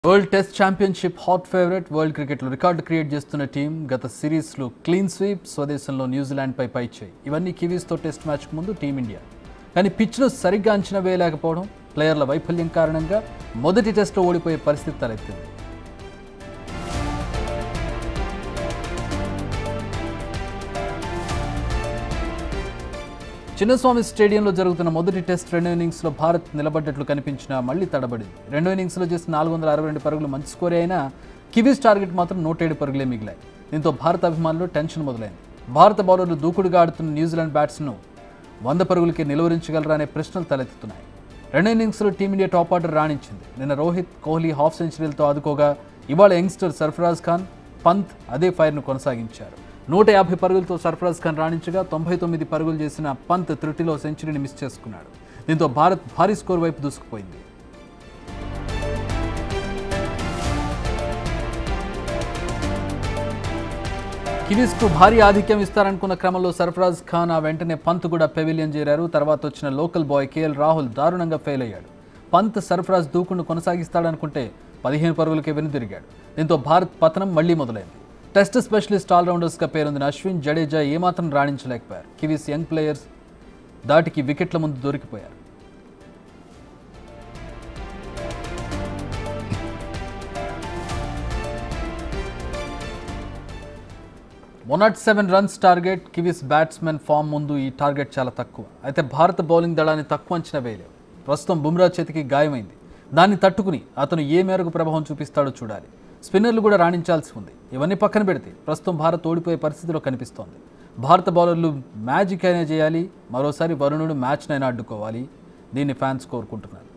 world test championship hot favourite world క్రికెట్లో record create చేస్తున్న team గత సిరీస్లో క్లీన్ స్వీప్ స్వదేశంలో న్యూజిలాండ్పై పైచేయి ఇవన్నీ కివీస్తో టెస్ట్ మ్యాచ్కు ముందు టీమిండియా కానీ పిచ్ను సరిగ్గా అంచనా వేయలేకపోవడం ప్లేయర్ల వైఫల్యం కారణంగా మొదటి టెస్ట్లో ఓడిపోయే పరిస్థితి తలెత్తింది చిన్నస్వామి స్టేడియంలో జరుగుతున్న మొదటి టెస్ట్ రెండో ఇన్నింగ్స్లో భారత్ నిలబడ్డట్లు కనిపించినా మళ్ళీ తడబడింది రెండో ఇన్నింగ్స్లో చేసిన నాలుగు వందల అరవై రెండు పరుగులు మంచి స్కోరే అయినా కివీస్ టార్గెట్ మాత్రం నూట ఏడు పరుగులే మిగిలాయి దీంతో భారత అభిమానులు టెన్షన్ మొదలైంది భారత బౌలర్లు దూకుడుగా ఆడుతున్న న్యూజిలాండ్ బ్యాట్స్ను వంద పరుగులకి నిలువరించగలరా అనే ప్రశ్నలు తలెత్తుతున్నాయి రెండో ఇన్నింగ్స్లో టీమిండియా టాప్ ఆర్డర్ రాణించింది నిన్న రోహిత్ కోహ్లీ హాఫ్ సెంచరీలతో ఆదుకోగా ఇవాళ యంగ్స్టర్ సర్ఫరాజ్ ఖాన్ పంత్ అదే ఫైర్ను కొనసాగించారు నూట యాభై పరుగులతో సర్ఫరాజ్ ఖాన్ రాణించగా తొంభై తొమ్మిది పరుగులు చేసిన పంత్ త్రుటిలో సెంచరీని మిస్ చేసుకున్నాడు దీంతో భారత్ భారీ స్కోర్ వైపు దూసుకుపోయింది కివీస్కు భారీ ఆధిక్యం ఇస్తారనుకున్న క్రమంలో సర్ఫరాజ్ ఖాన్ ఆ వెంటనే పంత్ కూడా పెవిలియన్ చేరారు తర్వాత వచ్చిన లోకల్ బాయ్ కేఎల్ రాహుల్ దారుణంగా ఫెయిల్ అయ్యాడు పంత్ సర్ఫరాజ్ దూకుడు కొనసాగిస్తాడనుకుంటే పదిహేను పరుగులకే వెనుదిరిగాడు దీంతో భారత్ పతనం మళ్లీ మొదలైంది టెస్ట్ స్పెషలిస్ట్ ఆల్రౌండర్స్గా పేరొందిన అశ్విన్ జడేజా ఏమాత్రం రాణించలేకపోయారు కివీస్ యంగ్ ప్లేయర్స్ దాటికి వికెట్ల ముందు దొరికిపోయారు one nought seven runs target Kiwis batsmen form ముందు ఈ టార్గెట్ చాలా తక్కువ అయితే భారత బౌలింగ్ దళాన్ని తక్కువ అంచనా వేయలేవు ప్రస్తుతం బుమ్రా చేతికి గాయమైంది దాన్ని తట్టుకుని అతను ఏ మేరకు ప్రభావం చూపిస్తాడో చూడాలి స్పిన్నర్లు కూడా రాణించాల్సి ఉంది ఇవన్నీ పక్కన పెడితే ప్రస్తుతం భారత్ ఓడిపోయే పరిస్థితిలో కనిపిస్తోంది భారత బౌలర్లు మ్యాజిక్ అయినా చేయాలి మరోసారి వరుణుడు మ్యాచ్నైనా అడ్డుకోవాలి దీన్ని ఫ్యాన్స్ కోరుకుంటున్నారు